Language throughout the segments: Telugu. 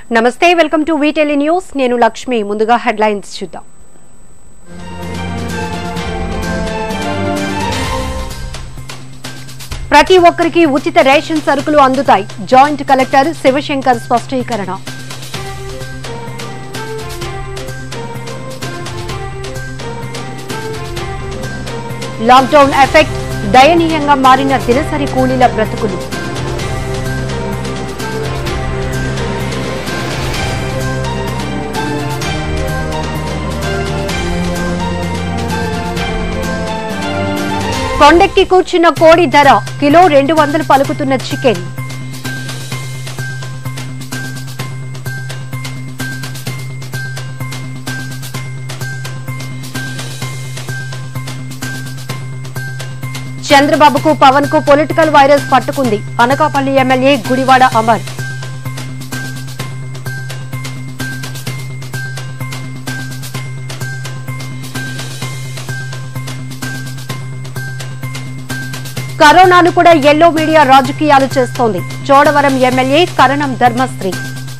నమస్తే వెల్కమ్ టు వీటెలి న్యూస్ నేను లక్ష్మి ముందుగా హెడ్లైన్స్ చూద్దాం ప్రతి ఒక్కరికి ఉచిత రేషన్ సరుకులు అందుతాయి జాయింట్ కలెక్టర్ శివశంకర్ స్పష్టీకరణ లాక్డౌన్ ఎఫెక్ట్ దయనీయంగా మారిన దినసరి కూలీల బ్రతుకులు కొండెక్కి కూర్చున్న కోడి ధర కిలో రెండు వందలు పలుకుతున్న చికెన్ చంద్రబాబుకు పవన్ కు పొలిటికల్ వైరస్ పట్టుకుంది అనకాపల్లి ఎమ్మెల్యే గుడివాడ అమర్ కరోనాను కూడా ఎల్లో మీడియా రాజకీయాలు చేస్తోంది చోడవరం ఎమ్మెల్యే కరణం ధర్మశ్రీ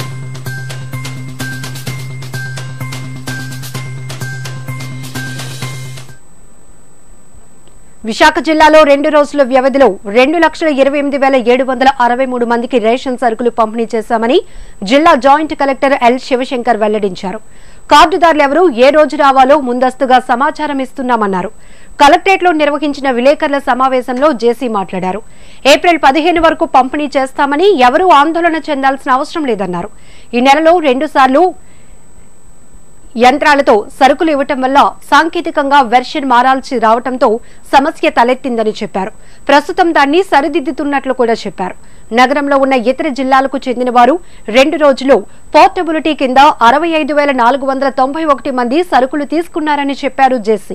విశాఖ జిల్లాలో రెండు రోజుల వ్యవధిలో రెండు లక్షల ఇరవై ఎనిమిది వేల ఏడు వందల అరవై మూడు మందికి రేషన్ సరుకులు పంపిణీ చేశామని జిల్లా జాయింట్ కలెక్టర్ ఎల్ శివశంకర్ వెల్లడించారు కార్డుదారులు ఎవరు ఏ రోజు రావాలో ముందస్తుగా సమాచారం ఇస్తున్నామన్నారు కలెక్టరేట్లో నిర్వహించిన విలేకరుల సమావేశంలో జేసీ మాట్లాడారు ఏప్రిల్ పదిహేను వరకు పంపిణీ చేస్తామని ఎవరూ ఆందోళన చెందాల్సిన అవసరం లేదన్నారు ఈ నెలలో రెండుసార్లు యంత్రాలతో సరుకులు ఇవ్వటం వల్ల సాంకేతికంగా వెర్షన్ మారాల్సి రావటంతో సమస్య తలెత్తిందని చెప్పారు ప్రస్తుతం దాన్ని సరిదిద్దుతున్నట్లు కూడా చెప్పారు నగరంలో ఉన్న ఇతర జిల్లాలకు చెందిన వారు రెండు రోజులు పోర్టబిలిటీ కింద అరవై ఐదు వేల నాలుగు వందల తొంభై ఒకటి మంది సరుకులు తీసుకున్నారని చెప్పారు జేసీ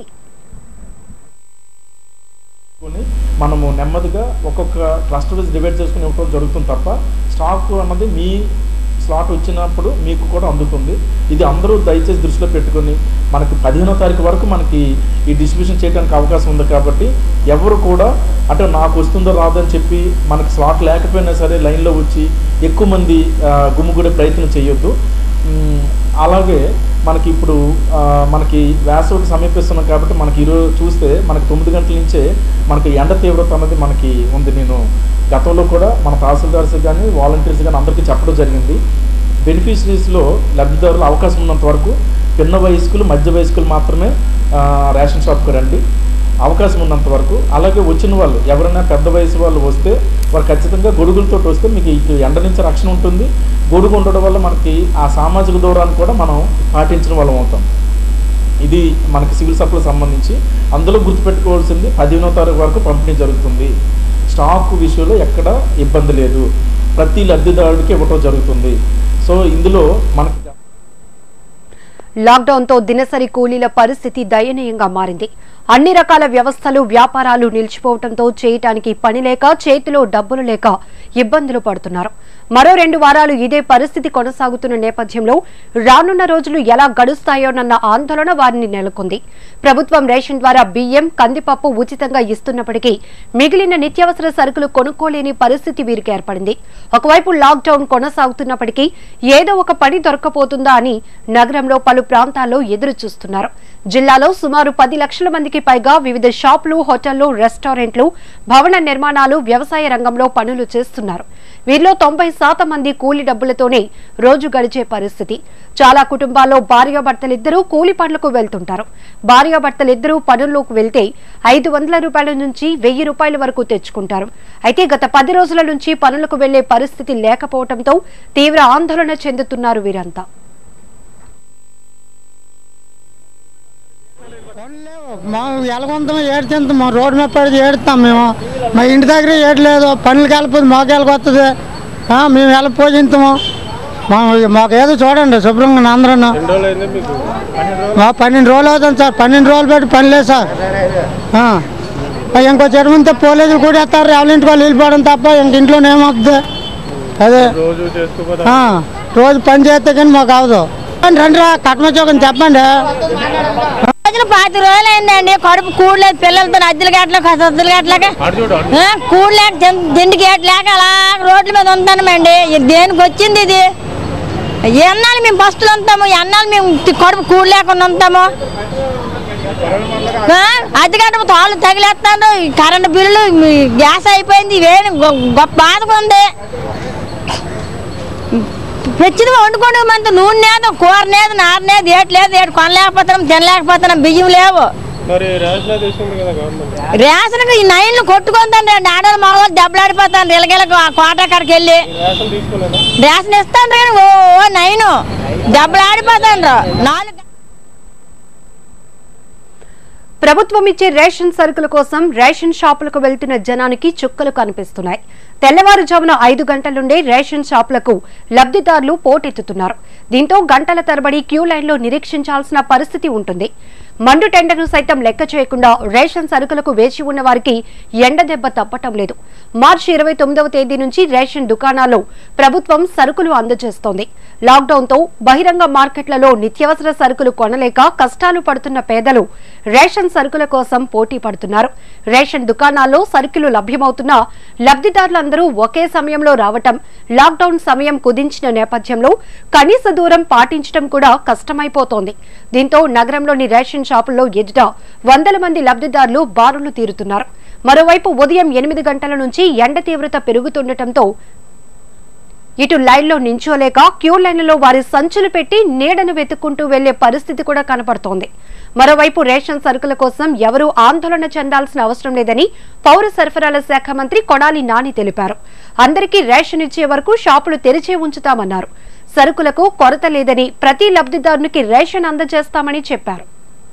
కొని మనము నెమ్మదిగా ఒక్కొక్క క్లస్టర్ వైజ్ డివైడ్ చేసుకుని ఇవ్వడం జరుగుతుంది తప్ప స్టాక్ అన్నది మీ స్లాట్ వచ్చినప్పుడు మీకు కూడా అందుతుంది ఇది అందరూ దయచేసి దృష్టిలో పెట్టుకొని మనకి పదిహేనో తారీఖు వరకు మనకి ఈ డిస్ట్రిబ్యూషన్ చేయడానికి అవకాశం ఉంది కాబట్టి ఎవరు కూడా అంటే నాకు వస్తుందో రాదో అని చెప్పి మనకి స్లాట్ లేకపోయినా సరే లైన్లో వచ్చి ఎక్కువ మంది ఆ, గుమ్ముగూడే ప్రయత్నం చేయొద్దు మ్, అలాగే మనకి ఇప్పుడు ఆ, మనకి వేసవికి సమీపిస్తున్నాం కాబట్టి మనకి ఈరోజు చూస్తే మనకి తొమ్మిది గంటల నుంచే మనకి ఎండ తీవ్రత అన్నది మనకి ఉంది నేను గతంలో కూడా మన తహసీల్దార్స్ కానీ వాలంటీర్స్ కానీ అందరికీ చెప్పడం జరిగింది బెనిఫిషరీస్లో లబ్ధిదారులు అవకాశం ఉన్నంత వరకు పిన్న వయస్కులు మధ్య వయస్కులు మాత్రమే ఆ, రేషన్ షాప్కి రండి అవకాశం ఉన్నంత వరకు అలాగే వచ్చిన వాళ్ళు ఎవరైనా పెద్ద వయసు వాళ్ళు వస్తే వారు ఖచ్చితంగా గొడుగులతో వస్తే మీకు ఇటు ఎండ నుంచి రక్షణ ఉంటుంది గొడుగు ఉండడం వల్ల మనకి ఆ సామాజిక దూరాన్ని కూడా మనం పాటించిన వాళ్ళం అవుతాం ఇది మనకి సివిల్ సప్లై సంబంధించి అందులో గుర్తుపెట్టుకోవాల్సింది పదిహేనో తారీఖు వరకు పంపిణీ జరుగుతుంది స్టాక్ విషయంలో ఎక్కడ ఇబ్బంది లేదు ప్రతి లబ్ధిదారుడికి ఇవ్వటం జరుగుతుంది సో ఇందులో మనకి లాక్డౌన్ తో దినసరి కూలీల పరిస్థితి దయనీయంగా మారింది అన్ని రకాల వ్యవస్థలు వ్యాపారాలు నిలిచిపోవడంతో చేయటానికి పని లేక చేతిలో డబ్బులు లేక ఇబ్బందులు పడుతున్నారు మరో రెండు వారాలు ఇదే పరిస్థితి కొనసాగుతున్న నేపథ్యంలో రానున్న రోజులు ఎలా గడుస్తాయోనన్న ఆందోళన వారిని నెలకొంది ప్రభుత్వం రేషన్ ద్వారా బియ్యం కందిపప్పు ఉచితంగా ఇస్తున్నప్పటికీ మిగిలిన నిత్యావసర సరుకులు కొనుక్కోలేని పరిస్థితి వీరికి ఏర్పడింది ఒకవైపు లాక్డౌన్ కొనసాగుతున్నప్పటికీ ఏదో ఒక పని దొరకపోతుందా అని నగరంలో పలు ప్రాంతాల్లో ఎదురు చూస్తున్నారు జిల్లాలో సుమారు పది లక్షల మందికి పైగా వివిధ షాపులు హోటళ్లు రెస్టారెంట్లు భవన నిర్మాణాలు వ్యవసాయ రంగంలో పనులు చేస్తున్నారు వీరిలో తొంభై శాతం మంది కూలి డబ్బులతోనే రోజు గడిచే పరిస్థితి చాలా కుటుంబాల్లో భార్యాభర్తలిద్దరూ కూలి పనులకు వెళ్తుంటారు భార్యాభర్తలిద్దరూ పనుల్లోకి వెళ్తే ఐదు వందల రూపాయల నుంచి వెయ్యి రూపాయల వరకు తెచ్చుకుంటారు అయితే గత పది రోజుల నుంచి పనులకు వెళ్లే పరిస్థితి లేకపోవడంతో తీవ్ర ఆందోళన చెందుతున్నారు వీరంతా పనులేవు. మా ఎలగొంతం ఏడుతుంటాం మా రోడ్డు మీద పడి ఏడుతాం మేము మా ఇంటి దగ్గర ఏడలేదు పనులకి వెళ్ళిపోతే మాకు వెళ్ళకొస్తుంది మేము వెళ్ళ పోజింతాము మా మాకు ఏదో చూడండి శుభ్రంగా అందరూ మా పన్నెండు రోజులు అవుతుంది సార్ పన్నెండు రోజులు పెట్టి పని లేదు సార్ ఆ. మరి ఇంకో చెరువుంటే పోలీసులు కూడా వేస్తారు ఎవరి ఇంటికి వాళ్ళు వెళ్ళిపోవడం తప్ప ఇంక ఇంట్లోనే ఏమవుతుంది అదే ఆ. రోజు పని చేస్తే కానీ మాకు అవదు రండి రా కట్మచోకని చెప్పండి రోజులు పాతి రోజులు అయిందండి కడుపు కూడలేదు పిల్లలతో అద్దెల గట్లకి అద్దెల గట్లకి కూడలేక తిండికి లేక అలా రోడ్ల మీద ఉంటానమండి ఇది దేనికి వచ్చింది ఇది ఎన్నాళ్ళు మేము బస్సులు ఉంటాము ఎన్నాళ్ళు మేము తి- కడుపు కూడు లేకుండా ఉంటాము ఆ? అద్దె గంట తాళ్ళు తగిలేస్తాడు ఈ కరెంటు బిల్లు ఈ గ్యాస్ అయిపోయింది ఇవేం గొ- గొప్ప బాధగా ఉంది తెచ్చింది వండుకోండి మంది నూనె లేదు కూర లేదు నార లేదు ఏటి లేదు ఏటి కొనలేకపోతున్నాం తినలేకపోతున్నాం బియ్యం లేవు మరి రేషన్ అది ఇస్తుంది కదా గవర్నమెంట్ రేషన్కి ఈ నైన్లు కొట్టుకుంటాను రెండు ఆడవాళ్ళు మగవాళ్ళు దెబ్బలాడిపోతాను ఇళ్ళకి కోట కాడికి వెళ్ళి రేషన్ తీసుకోలేదా రేషన్ ఇస్తాను కానీ ఓ ఓ నైను దెబ్బలాడిపోతాను నాలుగు ప్రభుత్వం ఇచ్చే రేషన్ సరుకుల కోసం రేషన్ షాపులకు వెళ్తున్న జనానికి చుక్కలు కనిపిస్తున్నాయి తెల్లవారుజామున ఐదు గంటల నుండే రేషన్ షాపులకు లబ్ధిదారులు పోటెత్తుతున్నారు దీంతో గంటల తరబడి క్యూ లైన్లో నిరీక్షించాల్సిన పరిస్థితి ఉంటుంది మండు టెండర్ను సైతం లెక్క చేయకుండా రేషన్ సరుకులకు వేచి ఉన్న వారికి ఎండ దెబ్బ తప్పటం లేదు మార్చి ఇరవై తొమ్మిదవ తేదీ నుంచి రేషన్ దుకాణాల్లో ప్రభుత్వం సరుకులు అందజేస్తోంది లాక్డౌన్తో బహిరంగ మార్కెట్లలో నిత్యావసర సరుకులు కొనలేక కష్టాలు పడుతున్న పేదలు రేషన్ సరుకుల కోసం పోటీ పడుతున్నారు రేషన్ దుకాణాల్లో సరుకులు లభ్యమవుతున్నా లబ్ధిదారులందరూ ఒకే సమయంలో రావటం లాక్డౌన్ సమయం కుదించిన నేపథ్యంలో కనీస దూరం పాటించడం కూడా కష్టమైపోతోంది దీంతో నగరంలోని రేషన్ షాపుల్లో ఎదుట వందల మంది లబ్ధిదారులు బారులు తీరుతున్నారు మరోవైపు ఉదయం ఎనిమిది గంటల నుంచి ఎండ తీవ్రత పెరుగుతుండటంతో ఇటు లైన్లో నించోలేక క్యూ లైన్లలో వారి సంచులు పెట్టి నీడను వెతుక్కుంటూ వెళ్లే పరిస్థితి కూడా కనపడుతోంది మరోవైపు రేషన్ సరుకుల కోసం ఎవరూ ఆందోళన చెందాల్సిన అవసరం లేదని పౌర సరఫరాల శాఖ మంత్రి కొడాలి నాని తెలిపారు అందరికీ రేషన్ ఇచ్చే వరకు షాపులు తెరిచే ఉంచుతామన్నారు సరుకులకు కొరత లేదని ప్రతి లబ్ధిదారునికి రేషన్ అందజేస్తామని చెప్పారు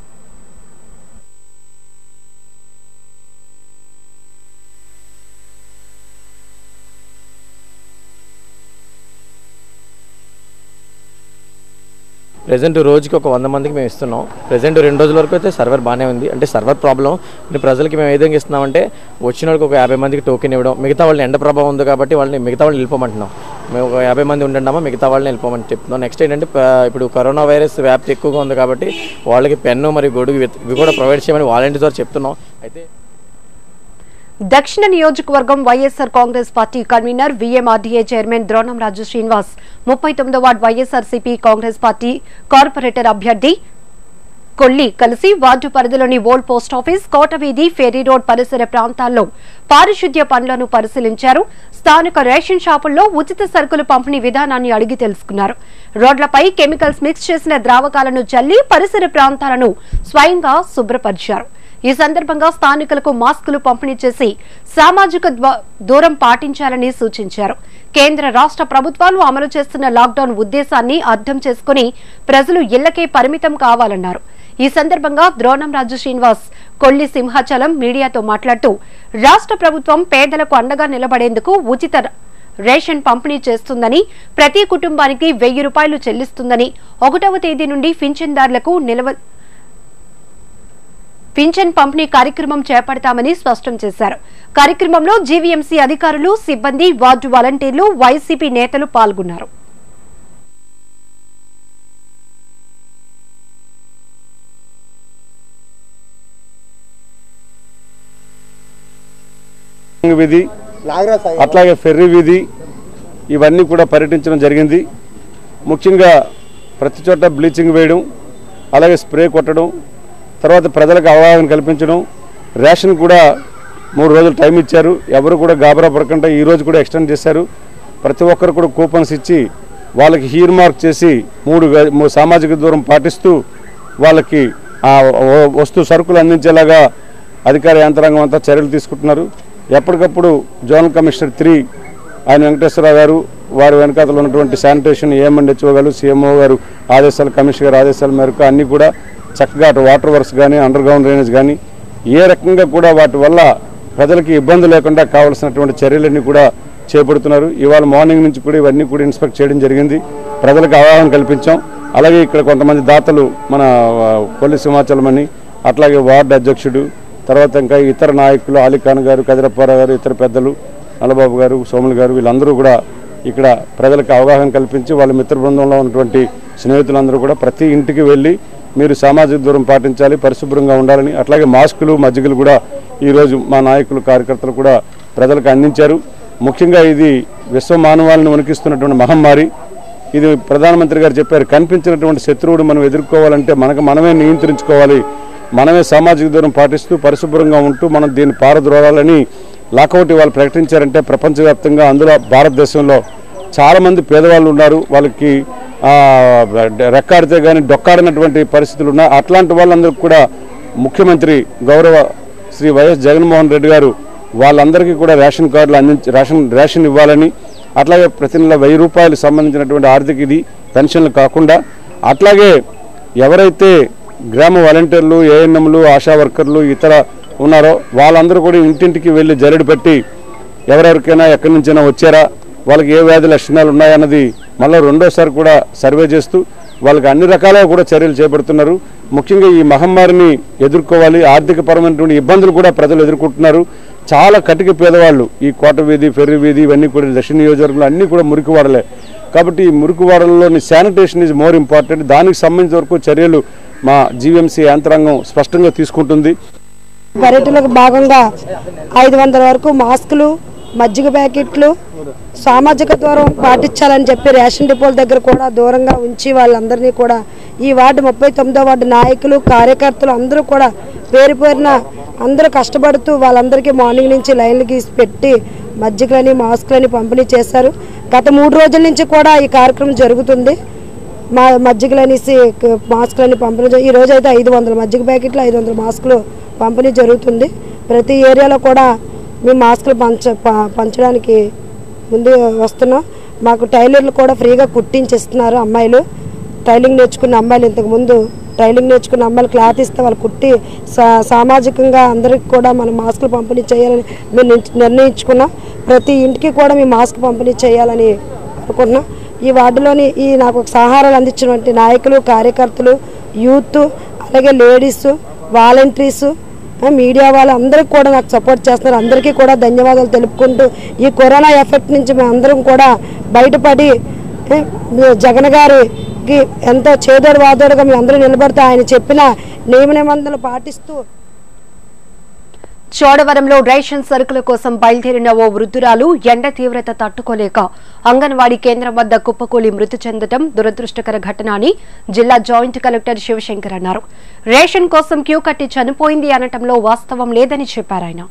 ప్రజెంట్ రోజుకి ఒక వంద మందికి మేము ఇస్తున్నాం ప్రజెంట్ రెండు రోజుల వరకు అయితే సర్వర్ బాగానే ఉంది అంటే సర్వర్ ప్రాబ్లం అంటే ప్రజలకి మేము ఏ విధంగా ఇస్తున్నామంటే వచ్చిన వాళ్ళకి ఒక యాభై మందికి టోకెన్ ఇవ్వడం మిగతా వాళ్ళని ఎండ ప్రభావం ఉంది కాబట్టి వాళ్ళని మిగతా వాళ్ళని వెళ్ళిపోమంటున్నాం మేము ఒక యాభై మంది ఉండండామా మిగతా వాళ్ళని వెళ్ళిపోమని చెప్తున్నాం నెక్స్ట్ ఏంటంటే ప- ఇప్పుడు కరోనా వైరస్ వ్యాప్తి ఎక్కువగా ఉంది కాబట్టి వాళ్ళకి పెన్ను మరియు గొడుగు ఇవి ఇవి కూడా ప్రొవైడ్ చేయమని వాలంటీర్ ద్వారా చెప్తున్నాం అయితే దక్షిణ నియోజకవర్గం YSR Congress party convener VMRDA chairman Dronam Raju Srinivas ముప్పై తొమ్మిదో ward YSRCP Congress party corporator అభ్యర్థి కొల్లి కలిసి వార్డు పరిధిలోని old post office Kotaveedhi ferry road పరిసర ప్రాంతాల్లో పారిశుద్ధ్య పనులను పరిశీలించారు స్థానిక రేషన్ షాపుల్లో ఉచిత సరుకులు పంపిణీ విధానాన్ని అడిగి తెలుసుకున్నారు రోడ్లపై కెమికల్స్ మిక్స్ చేసిన ద్రావకాలను చల్లి పరిసర ప్రాంతాలను స్వయంగా శుభ్రపరిచారు ఈ సందర్భంగా స్థానికులకు మాస్కులు పంపిణీ చేసి సామాజిక ద్వ- దూరం పాటించాలని సూచించారు కేంద్ర రాష్ట్ర ప్రభుత్వాలు అమలు చేస్తున్న లాక్డౌన్ ఉద్దేశాన్ని అర్థం చేసుకుని ప్రజలు ఇళ్లకే పరిమితం కావాలన్నారు ఈ సందర్భంగా ద్రోణంరాజు శ్రీనివాస్ కొల్లి సింహాచలం మీడియాతో మాట్లాడుతూ రాష్ట్ర ప్రభుత్వం పేదలకు అండగా నిలబడేందుకు ఉచిత ర- రేషన్ పంపిణీ చేస్తుందని ప్రతి కుటుంబానికి వెయ్యి రూపాయలు చెల్లిస్తుందని ఒకటవ తేదీ నుండి పింఛన్దారులకు నిలవ పింఛన్ పంపిణీ కార్యక్రమం చేపడతామని స్పష్టం చేశారు కార్యక్రమంలో జీవీఎంసీ అధికారులు సిబ్బంది వార్డు వాలంటీర్లు వైసీపీ నేతలు పాల్గొన్నారు వీధి అట్లాగే ఫెర్రీ వీధి ఇవన్నీ కూడా పర్యటించడం జరిగింది ముఖ్యంగా ప్రతి చోట బ్లీచింగ్ వేయడం అలాగే స్ప్రే కొట్టడం తర్వాత ప్రజలకు అవగాహన కల్పించడం రేషన్ కూడా మూడు రోజులు టైం ఇచ్చారు ఎవరు కూడా గాబరా పడకుండా ఈ రోజు కూడా ఎక్స్టెండ్ చేశారు ప్రతి ఒక్కరు కూడా కూపన్స్ ఇచ్చి వాళ్ళకి హీర్ మార్క్ చేసి మూడు గ- మూడు సామాజిక దూరం పాటిస్తూ వాళ్ళకి ఆ వ- వస్తు సరుకులు అందించేలాగా అధికార యంత్రాంగం అంతా చర్యలు తీసుకుంటున్నారు ఎప్పటికప్పుడు జోనల్ కమిషనర్ త్రీ ఆయన వెంకటేశ్వరరావు గారు వారి వెనకాతలో ఉన్నటువంటి శానిటేషన్ ఏఎంఎండ్హెచ్ఓ గారు సీఎంఓ గారు ఆదేశాలు కమిషనర్ గారి ఆదేశాల మేరకు అన్నీ కూడా చక్కగా అటు వాటర్ వర్క్స్ కానీ అండర్ గ్రౌండ్ డ్రైనేజ్ కానీ ఏ రకంగా కూడా వాటి వల్ల ప్రజలకి ఇబ్బంది లేకుండా కావాల్సినటువంటి చర్యలన్నీ కూడా చేపడుతున్నారు ఇవాళ మార్నింగ్ నుంచి కూడా ఇవన్నీ కూడా ఇన్స్పెక్ట్ చేయడం జరిగింది ప్రజలకు అవగాహన కల్పించాం అలాగే ఇక్కడ కొంతమంది దాతలు మన ఆ, కొల్లి సింహాచలం అని అట్లాగే వార్డు అధ్యక్షుడు తర్వాత ఇంకా ఇతర నాయకులు అలీఖాన్ గారు కదిరప్పారావు గారు ఇతర పెద్దలు నల్లబాబు గారు సోములు గారు వీళ్ళందరూ కూడా ఇక్కడ ప్రజలకు అవగాహన కల్పించి వాళ్ళ మిత్ర బృందంలో ఉన్నటువంటి స్నేహితులందరూ కూడా ప్రతి ఇంటికి వెళ్ళి మీరు సామాజిక దూరం పాటించాలి పరిశుభ్రంగా ఉండాలని అట్లాగే మాస్కులు మజ్జిగలు కూడా ఈరోజు మా నాయకులు కార్యకర్తలు కూడా ప్రజలకు అందించారు ముఖ్యంగా ఇది విశ్వ మానవాళిని వణికిస్తున్నటువంటి మహమ్మారి ఇది ప్రధానమంత్రి గారు చెప్పారు కనిపించినటువంటి శత్రువుడు మనం ఎదుర్కోవాలంటే మనకు మనమే నియంత్రించుకోవాలి మనమే సామాజిక దూరం పాటిస్తూ పరిశుభ్రంగా ఉంటూ మనం దీన్ని పారద్రోలాలని లాకౌట్ వాళ్ళు ప్రకటించారంటే ప్రపంచవ్యాప్తంగా అందులో భారతదేశంలో చాలామంది పేదవాళ్ళు ఉన్నారు వాళ్ళకి ఆ, రెక్కాడితే కానీ డొక్కాడినటువంటి పరిస్థితులు ఉన్నాయి అట్లాంటి వాళ్ళందరికీ కూడా ముఖ్యమంత్రి గౌరవ శ్రీ వైఎస్ జగన్మోహన్ రెడ్డి గారు వాళ్ళందరికీ కూడా రేషన్ కార్డులు అందించి రేషన్ రేషన్ ఇవ్వాలని అట్లాగే ప్రతి నెల వెయ్యి రూపాయలు సంబంధించినటువంటి ఆర్థిక ఇది పెన్షన్లు కాకుండా అట్లాగే ఎవరైతే గ్రామ వాలంటీర్లు ఏఎన్ఎంలు ఆశా వర్కర్లు ఇతర ఉన్నారో వాళ్ళందరూ కూడా ఇంటింటికి వెళ్ళి జల్లెడ పెట్టి ఎవరెవరికైనా ఎక్కడి నుంచైనా వచ్చారా వాళ్ళకి ఏ వ్యాధి లక్షణాలు ఉన్నాయన్నది మళ్ళీ రెండోసారి కూడా సర్వే చేస్తూ వాళ్ళకి అన్ని రకాలుగా కూడా చర్యలు చేపడుతున్నారు ముఖ్యంగా ఈ మహమ్మారిని ఎదుర్కోవాలి ఆర్థిక పరమైనటువంటి ఇబ్బందులు కూడా ప్రజలు ఎదుర్కొంటున్నారు చాలా కటిక పేదవాళ్ళు ఈ కోట వీధి ఫెర్రి వీధి ఇవన్నీ కూడా దక్షిణ నియోజకవర్గంలో అన్నీ కూడా మురికి వాడలే కాబట్టి ఈ మురికి వాడలలోని శానిటేషన్ ఈజ్ మోర్ ఇంపార్టెంట్ దానికి సంబంధించిన వరకు చర్యలు మా జీవీఎంసీ యంత్రాంగం స్పష్టంగా తీసుకుంటుంది పర్యటనకు భాగంగా ఐదు వందల వరకు మాస్కులు మజ్జిగ ప్యాకెట్లు సామాజిక దూరం పాటించాలని చెప్పి రేషన్ డిపోల దగ్గర కూడా దూరంగా ఉంచి వాళ్ళందరినీ కూడా ఈ వార్డు ముప్పై తొమ్మిదో వార్డు నాయకులు కార్యకర్తలు అందరూ కూడా పేరు పేరున అందరూ కష్టపడుతూ వాళ్ళందరికీ మార్నింగ్ నుంచి లైన్లు గీసి పెట్టి మజ్జిగలని మాస్కులని పంపిణీ చేశారు గత మూడు రోజుల నుంచి కూడా ఈ కార్యక్రమం జరుగుతుంది మా మజ్జిగలు అనేసి క- మాస్కులని పంపిణీ జ- ఈ రోజు అయితే ఐదు వందల మజ్జిగ ప్యాకెట్లు ఐదు వందల మాస్కులు పంపిణీ జరుగుతుంది ప్రతి ఏరియాలో కూడా మేము మాస్కులు పంచ ప- పంచడానికి ముందు వస్తున్నాం మాకు టైలర్లు కూడా ఫ్రీగా కుట్టించి ఇస్తున్నారు అమ్మాయిలు టైలింగ్ నేర్చుకున్న అమ్మాయిలు ఇంతకుముందు టైలింగ్ నేర్చుకున్న అమ్మాయిలు క్లాత్ ఇస్తే వాళ్ళు కుట్టి సా సామాజికంగా అందరికి కూడా మనం మాస్కులు పంపిణీ చేయాలని మేము నిర్- నిర్ణయించుకున్నాం ప్రతి ఇంటికి కూడా మేము మాస్క్ పంపిణీ చేయాలని అనుకుంటున్నాం ఈ వార్డులోని ఈ నాకు ఒక సహారాలు అందించినటువంటి నాయకులు కార్యకర్తలు యూత్ అలాగే లేడీస్ వాలంటీర్స్ మీడియా వాళ్ళు అందరికీ కూడా నాకు సపోర్ట్ చేస్తున్నారు అందరికీ కూడా ధన్యవాదాలు తెలుపుకుంటూ ఈ కరోనా ఎఫెక్ట్ నుంచి మేము అందరం కూడా బయటపడి ఏ, జగన్ గారికి ఎంతో చేదోడు వాదోడుగా మేము అందరూ నిలబడితే ఆయన చెప్పిన నియమ నిబంధనలు పాటిస్తూ చోడవరంలో రేషన్ సరుకుల కోసం బయలుదేరిన ఓ వృద్ధురాలు ఎండ తీవ్రత తట్టుకోలేక అంగన్వాడీ కేంద్రం వద్ద కుప్పకూలి మృతి చెందడం దురదృష్టకర ఘటన అని జిల్లా జాయింట్ కలెక్టర్ శివశంకర్ అన్నారు రేషన్ కోసం క్యూ కట్టి చనిపోయింది అనటంలో వాస్తవం లేదని చెప్పారు ఆయన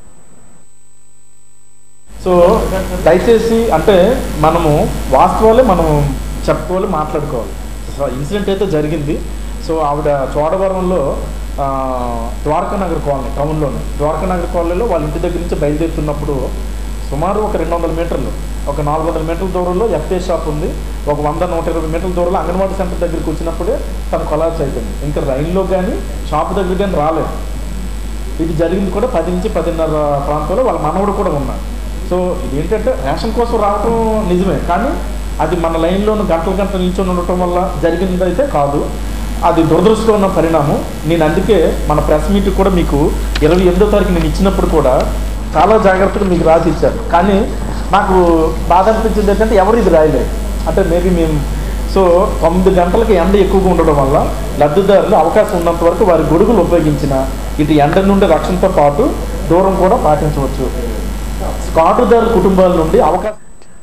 సో దయచేసి అంటే మనము వాస్తవాలే మనం చెప్పుకోవాలి మాట్లాడుకోవాలి సో ఇన్సిడెంట్ అయితే జరిగింది సో ఆవిడ చోడవరంలో ఆ, ద్వారకా నగర్ కాలనీ టౌన్లోనే ద్వారకా నగర్ కాలనీలో వాళ్ళ ఇంటి దగ్గర నుంచి బయలుదేరుతున్నప్పుడు సుమారు ఒక రెండు వందల మీటర్లు ఒక నాలుగు వందల మీటర్ల దూరంలో ఎఫ్ఏ షాప్ ఉంది ఒక వంద నూట ఇరవై మీటర్ల దూరంలో అంగన్వాడీ సెంటర్ దగ్గరికి వచ్చినప్పుడే తను కొలాప్స్ అయిపోయింది ఇంకా రైల్లో కానీ షాప్ దగ్గర కానీ రాలేదు ఇది జరిగింది కూడా పది నుంచి పదిన్నర ప్రాంతంలో వాళ్ళ మనవడు కూడా ఉన్నాడు సో ఇది ఏంటంటే రేషన్ కోసం రావటం నిజమే కానీ అది మన లైన్లోనూ గంటల గంటలు నిల్చొని ఉండటం వల్ల జరిగింది అయితే కాదు అది దురదృష్టమైన పరిణామం నేను అందుకే మన ప్రెస్ మీట్ కూడా మీకు ఇరవై ఎనిమిదో తారీఖు నేను ఇచ్చినప్పుడు కూడా చాలా జాగ్రత్తగా మీకు రాసి ఇచ్చాను కానీ నాకు బాధ అనిపించింది ఏంటంటే ఎవరు ఇది రాయలేదు అంటే మేబీ మేము సో తొమ్మిది గంటలకి ఎండ ఎక్కువగా ఉండడం వల్ల లబ్ధిదారులు అవకాశం ఉన్నంత వరకు వారి గొడుగులు ఉపయోగించిన ఇటు ఎండ నుండి రక్షణతో పాటు దూరం కూడా పాటించవచ్చు స్కాటుదారు కుటుంబాల నుండి అవకాశం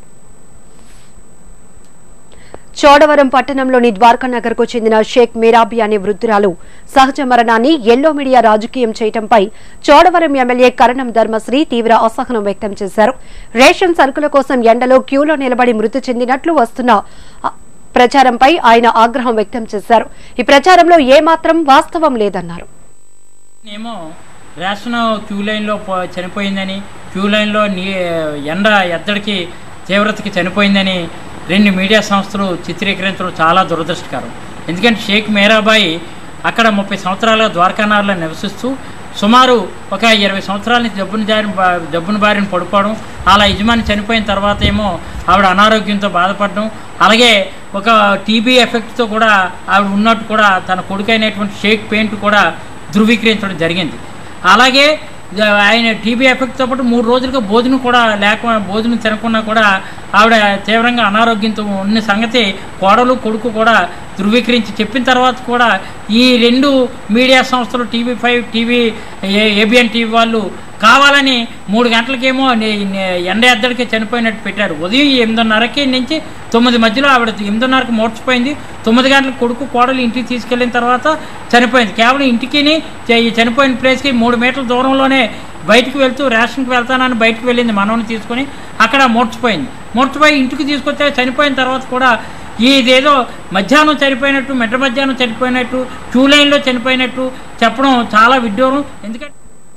చోడవరం పట్టణంలోని ద్వారకా నగర్ కు చెందిన షేక్ మీరాబి అనే వృద్ధురాలు సహజ మరణాన్ని ఎల్లో మీడియా రాజకీయం చేయటంపై చోడవరం ఎమ్మెల్యే కరణం ధర్మశ్రీ తీవ్ర అసహనం వ్యక్తం చేశారు రేషన్ సరుకుల కోసం ఎండలో క్యూలో నిలబడి మృతి చెందినట్లు వస్తున్న ఆ, ప్రచారంపై ఆయన ఆగ్రహం వ్యక్తం చేశారు ఈ ప్రచారంలో ఏమాత్రం వాస్తవం లేదన్నారు ఏమో రేషన్ క్యూ లైన్లో పో- చనిపోయిందని క్యూ లైన్లో నీ ఎండ ఎద్దడికి తీవ్రతకి చనిపోయిందని రెండు మీడియా సంస్థలు చిత్రీకరించడం చాలా దురదృష్టకరం ఎందుకంటే షేక్ మీరాబాయి అక్కడ ముప్పై సంవత్సరాలుగా ద్వారకానార్లో నివసిస్తూ సుమారు ఒక ఇరవై సంవత్సరాల నుంచి జబ్బుని జారి జబ్బుని బారిన పడిపోవడం అలా యజమాని చనిపోయిన తర్వాత ఏమో ఆవిడ అనారోగ్యంతో బాధపడడం అలాగే ఒక టీబీ ఎఫెక్ట్తో కూడా ఆవిడ ఉన్నట్టు కూడా తన కొడుకైనటువంటి షేక్ పెయింట్ కూడా ధృవీకరించడం జరిగింది అలాగే జ- ఆయన టీబీ ఎఫెక్ట్తో పాటు మూడు రోజులుగా భోజనం కూడా లేక భోజనం తినకుండా కూడా ఆవిడ తీవ్రంగా అనారోగ్యంతో ఉన్న సంగతి కోడలు కొడుకు కూడా ధృవీకరించి చెప్పిన తర్వాత కూడా ఈ రెండు మీడియా సంస్థలు TV five TV ABN TV వాళ్ళు కావాలని మూడు గంటలకేమో ని- ని- ఎండ ఎద్దడికి చనిపోయినట్టు పెట్టారు ఉదయం ఎనిమిదిన్నరకి నుంచి తొమ్మిది మధ్యలో ఆవిడ ఎనిమిదిన్నరకు మోర్చిపోయింది తొమ్మిది గంటలకు కొడుకు కోడలు ఇంటికి తీసుకెళ్ళిన తర్వాత చనిపోయింది కేవలం ఇంటికి ఈ చనిపోయిన ప్లేస్కి మూడు మీటర్ల దూరంలోనే బయటికి వెళ్తూ రేషన్కి వెళ్తానని బయటికి వెళ్ళింది మనవని తీసుకొని అక్కడ మూర్చిపోయింది మూర్చిపోయి ఇంటికి తీసుకొస్తే చనిపోయిన తర్వాత కూడా ఇదేదో మధ్యాహ్నం చనిపోయినట్టు మిట్ట మధ్యాహ్నం చనిపోయినట్టు క్యూ లైన్లో చనిపోయినట్టు చెప్పడం చాలా విడ్డూరం ఎందుకంటే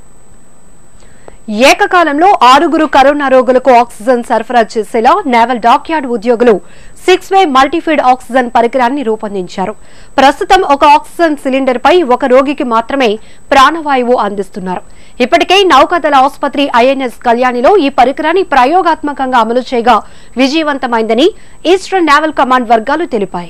ఏకకాలంలో ఆరుగురు కరోనా రోగులకు ఆక్సిజన్ సరఫరా చేసేలా నేవల్ డాక్యార్డ్ ఉద్యోగులు సిక్స్ వే మల్టీఫీడ్ ఆక్సిజన్ పరికరాన్ని రూపొందించారు ప్రస్తుతం ఒక ఆక్సిజన్ సిలిండర్ పై ఒక రోగికి మాత్రమే ప్రాణవాయువు అందిస్తున్నారు ఇప్పటికే నౌకాదళ ఆసుపత్రి ఐఎన్ఎస్ కళ్యాణిలో ఈ పరికరాన్ని ప్రయోగాత్మకంగా అమలు చేయగా విజయవంతమైందని ఈస్టర్న్ నేవల్ కమాండ్ వర్గాలు తెలిపాయి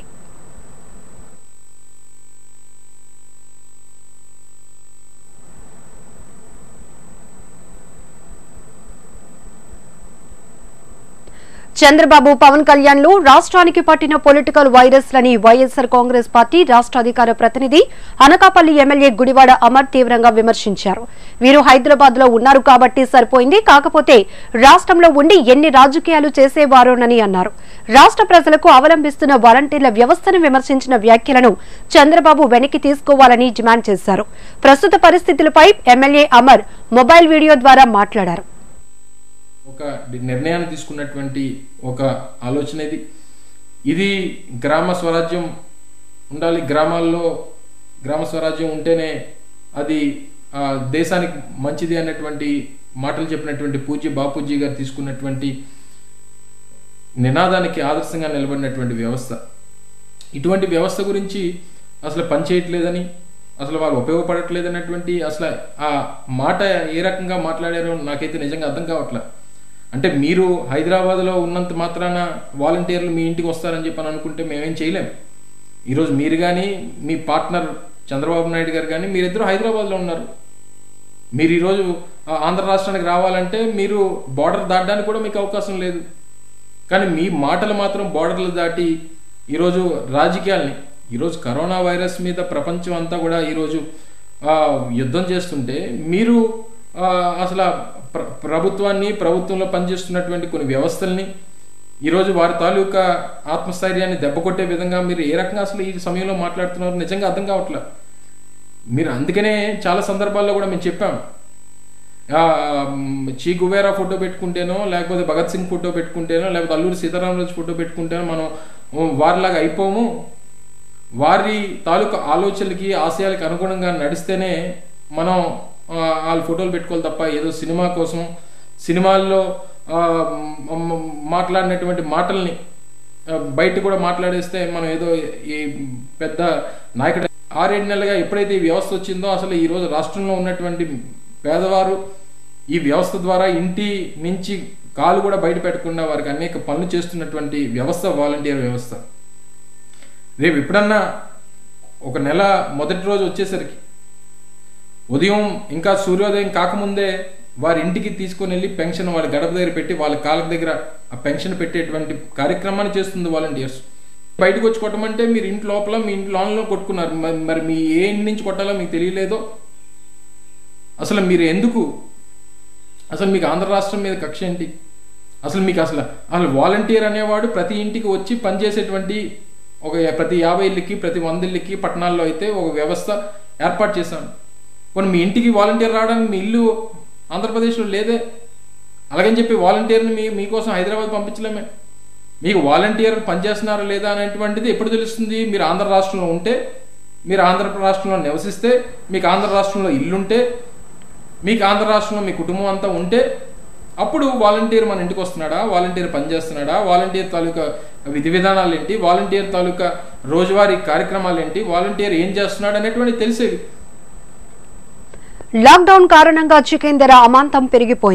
చంద్రబాబు పవన్ కళ్యాణ్ లు రాష్ట్రానికి పట్టిన పొలిటికల్ వైరస్ లని వైఎస్సార్ కాంగ్రెస్ పార్టీ రాష్ట్ర అధికార ప్రతినిధి అనకాపల్లి ఎమ్మెల్యే గుడివాడ అమర్ తీవ్రంగా విమర్శించారు వీరు హైదరాబాద్ లో ఉన్నారు కాబట్టి సరిపోయింది కాకపోతే రాష్ట్రంలో ఉండి ఎన్ని రాజకీయాలు చేసేవారోనని అన్నారు రాష్ట్ర ప్రజలకు అవలంబిస్తున్న వాలంటీర్ల వ్యవస్థను విమర్శించిన వ్యాఖ్యలను చంద్రబాబు వెనక్కి తీసుకోవాలని డిమాండ్ చేశారు ప్రస్తుత పరిస్థితులపై ఎమ్మెల్యే అమర్ మొబైల్ వీడియో ద్వారా మాట్లాడారు ఒక డి- నిర్ణయాన్ని తీసుకున్నటువంటి ఒక ఆలోచన ఇది ఇది గ్రామ స్వరాజ్యం ఉండాలి గ్రామాల్లో గ్రామ స్వరాజ్యం ఉంటేనే అది ఆ, దేశానికి మంచిది అన్నటువంటి మాటలు చెప్పినటువంటి పూజ్య బాపూజీ గారు తీసుకున్నటువంటి నినాదానికి ఆదర్శంగా నిలబడినటువంటి వ్యవస్థ ఇటువంటి వ్యవస్థ గురించి అసలు పనిచేయట్లేదని అసలు వాళ్ళు ఉపయోగపడట్లేదు అన్నటువంటి అసలు ఆ మాట ఏ రకంగా మాట్లాడారో నాకైతే నిజంగా అర్థం కావట్లే అంటే మీరు హైదరాబాద్లో ఉన్నంత మాత్రాన వాలంటీర్లు మీ ఇంటికి వస్తారని చెప్పని అనుకుంటే మేమేం చేయలేం ఈరోజు మీరు కానీ మీ పార్ట్నర్ చంద్రబాబు నాయుడు గారు కానీ మీరిద్దరు హైదరాబాద్లో ఉన్నారు మీరు ఈరోజు ఆ, ఆంధ్ర రాష్ట్రానికి రావాలంటే మీరు బార్డర్ దాటడానికి కూడా మీకు అవకాశం లేదు కానీ మీ మాటలు మాత్రం బార్డర్లు దాటి ఈరోజు రాజకీయాల్ని ఈరోజు కరోనా వైరస్ మీద ప్రపంచం అంతా కూడా ఈరోజు ఆ, యుద్ధం చేస్తుంటే మీరు ఆ, అసలు ఆ ప్ర- ప్రభుత్వాన్ని ప్రభుత్వంలో పనిచేస్తున్నటువంటి కొన్ని వ్యవస్థల్ని ఈరోజు వారి తాలూకా ఆత్మస్థైర్యాన్ని దెబ్బకొట్టే విధంగా మీరు ఏ రకంగా అసలు ఈ సమయంలో మాట్లాడుతున్నారు నిజంగా అర్థం కావట్లే మీరు అందుకనే చాలా సందర్భాల్లో కూడా మేము చెప్పాం ఆ, మ్, చీ గుబేరా ఫోటో పెట్టుకుంటేనో లేకపోతే భగత్ సింగ్ ఫోటో పెట్టుకుంటేనో లేకపోతే అల్లూరి సీతారామరాజు ఫోటో పెట్టుకుంటేనో మనం ఉమ్, వారిలాగా అయిపోము వారి తాలూకా ఆలోచనలకి ఆశయాలకి అనుగుణంగా నడిస్తేనే మనం ఆ, వాళ్ళ ఫోటోలు పెట్టుకోవాలి తప్ప ఏదో సినిమా కోసం సినిమాల్లో ఆ, మ్, మ్, మాట్లాడినటువంటి మాటల్ని ఆ, బయట కూడా మాట్లాడేస్తే మనం ఏదో ఈ పెద్ద నాయకుడు ఆరేడు నెలలుగా ఎప్పుడైతే ఈ వ్యవస్థ వచ్చిందో అసలు ఈ రోజు రాష్ట్రంలో ఉన్నటువంటి పేదవారు ఈ వ్యవస్థ ద్వారా ఇంటి నుంచి కాలు కూడా బయట పెట్టకుండా వారికి అనేక పనులు చేస్తున్నటువంటి వ్యవస్థ వాలంటీర్ వ్యవస్థ రేపు ఎప్పుడన్నా ఒక నెల మొదటి రోజు వచ్చేసరికి ఉదయం ఇంకా సూర్యోదయం కాకముందే వారి ఇంటికి తీసుకొని వెళ్ళి పెన్షన్ వాళ్ళ గడప దగ్గర పెట్టి వాళ్ళ కాళ్ళ దగ్గర ఆ పెన్షన్ పెట్టేటువంటి కార్యక్రమాన్ని చేస్తుంది వాలంటీర్స్ బయటకు వచ్చి కొట్టమంటే మీరు ఇంటి లోపల మీ ఇంటి లోన్లో కొట్టుకున్నారు మరి- మరి మీ ఏ ఇంటి నుంచి కొట్టాలో మీకు తెలియలేదో అసలు మీరు ఎందుకు అసలు మీకు ఆంధ్ర రాష్ట్రం మీద కక్ష ఏంటి అసలు మీకు అసలు అసలు వాలంటీర్ అనేవాడు ప్రతి ఇంటికి వచ్చి పనిచేసేటువంటి ఒక ప్రతి యాభై ఇళ్ళకి ప్రతి వంద ఇళ్ళకి పట్టణాల్లో అయితే ఒక వ్యవస్థ ఏర్పాటు చేశాను కొన్ని మీ ఇంటికి వాలంటీర్ రావడానికి మీ ఇల్లు ఆంధ్రప్రదేశ్లో లేదే అలాగని చెప్పి వాలంటీర్ని మీ మీకోసం హైదరాబాద్ పంపించలేమే మీకు వాలంటీర్ పనిచేస్తున్నారా లేదా అనేటువంటిది ఎప్పుడు తెలుస్తుంది మీరు ఆంధ్ర రాష్ట్రంలో ఉంటే మీరు ఆంధ్ర రాష్ట్రంలో నివసిస్తే మీకు ఆంధ్ర రాష్ట్రంలో ఇల్లుంటే మీకు ఆంధ్ర రాష్ట్రంలో మీ కుటుంబం అంతా ఉంటే అప్పుడు వాలంటీర్ మన ఇంటికి వస్తున్నాడా వాలంటీర్ పనిచేస్తున్నాడా వాలంటీర్ తాలూకా విధి విధానాలు ఏంటి వాలంటీర్ తాలూకా రోజువారీ కార్యక్రమాలు ఏంటి వాలంటీర్ ఏం చేస్తున్నాడు అనేటువంటి తెలిసేవి లాక్డౌన్ కారణంగా చికెన్ ధర అమాంతం పెరిగిపోయింది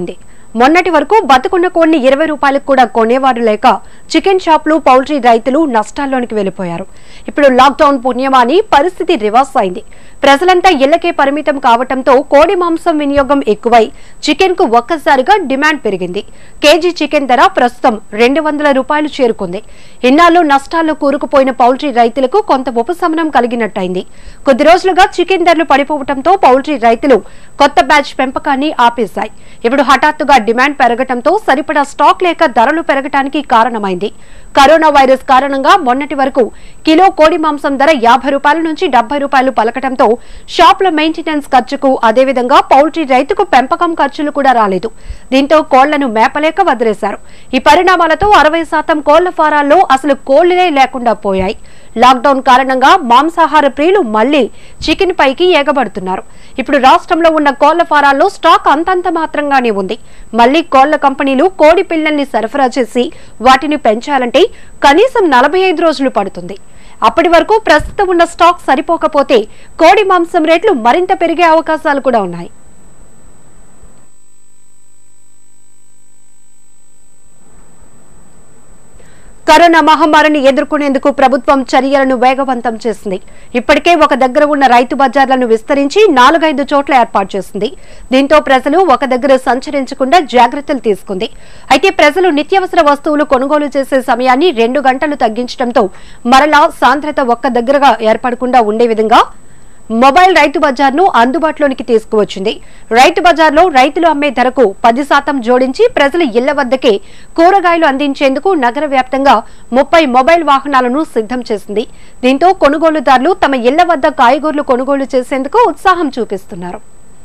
మొన్నటి వరకు బతుకున్న కోడిని ఇరవై రూపాయలకు కూడా కొనేవారు లేక చికెన్ షాపులు పౌల్ట్రీ రైతులు నష్టాల్లోనికి వెళ్లిపోయారు ఇప్పుడు లాక్డౌన్ పుణ్యమాని పరిస్థితి రివర్స్ అయింది ప్రజలంతా ఇళ్లకే పరిమితం కావటంతో కోడి మాంసం వినియోగం ఎక్కువై చికెన్ కు ఒక్కసారిగా డిమాండ్ పెరిగింది కేజీ చికెన్ ధర ప్రస్తుతం రెండు వందల రూపాయలు చేరుకుంది ఇన్నాళ్ళు నష్టాల్లో కూరుకుపోయిన పౌల్ట్రీ రైతులకు కొంత ఉపశమనం కలిగినట్టయింది కొద్ది రోజులుగా చికెన్ ధరలు పడిపోవడంతో పౌల్ట్రీ రైతులు కొత్త బ్యాచ్ పెంపకాన్ని ఆపేశాయి ఇప్పుడు హఠాత్తుగా డిమాండ్ పెరగటంతో సరిపడా స్టాక్ లేక ధరలు పెరగటానికి కారణమైంది కరోనా వైరస్ కారణంగా మొన్నటి వరకు కిలో కోడి మాంసం ధర యాభై రూపాయల నుంచి డెబ్బై రూపాయలు పలకటంతో షాపుల మెయింటెనెన్స్ ఖర్చుకు అదేవిధంగా పౌల్ట్రీ రైతుకు పెంపకం ఖర్చులు కూడా రాలేదు దీంతో కోళ్లను మేపలేక వదిలేశారు ఈ పరిణామాలతో అరవై శాతం కోళ్ల ఫారాల్లో అసలు కోళ్లే లేకుండా పోయాయి లాక్డౌన్ కారణంగా మాంసాహార ప్రియులు మళ్లీ చికెన్ పైకి ఎగబడుతున్నారు ఇప్పుడు రాష్ట్రంలో ఉన్న కోళ్ల ఫారాల్లో స్టాక్ అంతంత మాత్రంగానే ఉంది మళ్లీ కోళ్ల కంపెనీలు కోడి పిల్లల్ని సరఫరా చేసి వాటిని పెంచాలంటే కనీసం నలభై ఐదు రోజులు పడుతుంది అప్పటి వరకు ప్రస్తుతం ఉన్న స్టాక్ సరిపోకపోతే కోడి మాంసం రేట్లు మరింత పెరిగే అవకాశాలు కూడా ఉన్నాయి కరోనా మహమ్మారిని ఎదుర్కొనేందుకు ప్రభుత్వం చర్యలను వేగవంతం చేసింది ఇప్పటికే ఒక దగ్గర ఉన్న రైతు బజార్లను విస్తరించి నాలుగైదు చోట్ల ఏర్పాటు చేసింది దీంతో ప్రజలు ఒక దగ్గర సంచరించకుండా జాగ్రత్తలు తీసుకుంది అయితే ప్రజలు నిత్యావసర వస్తువులు కొనుగోలు చేసే సమయాన్ని రెండు గంటలు తగ్గించడంతో మరలా సాంద్రత ఒక్క దగ్గరగా ఏర్పడకుండా ఉండే విధంగా మొబైల్ రైతు బజార్ను అందుబాటులోనికి తీసుకువచ్చింది రైతు బజార్లో రైతులు అమ్మే ధరకు పది శాతం జోడించి ప్రజల ఇళ్ల వద్దకే కూరగాయలు అందించేందుకు నగర వ్యాప్తంగా ముప్పై మొబైల్ వాహనాలను సిద్ధం చేసింది దీంతో కొనుగోలుదారులు తమ ఇళ్ల వద్ద కాయగూరలు కొనుగోలు చేసేందుకు ఉత్సాహం చూపిస్తున్నారు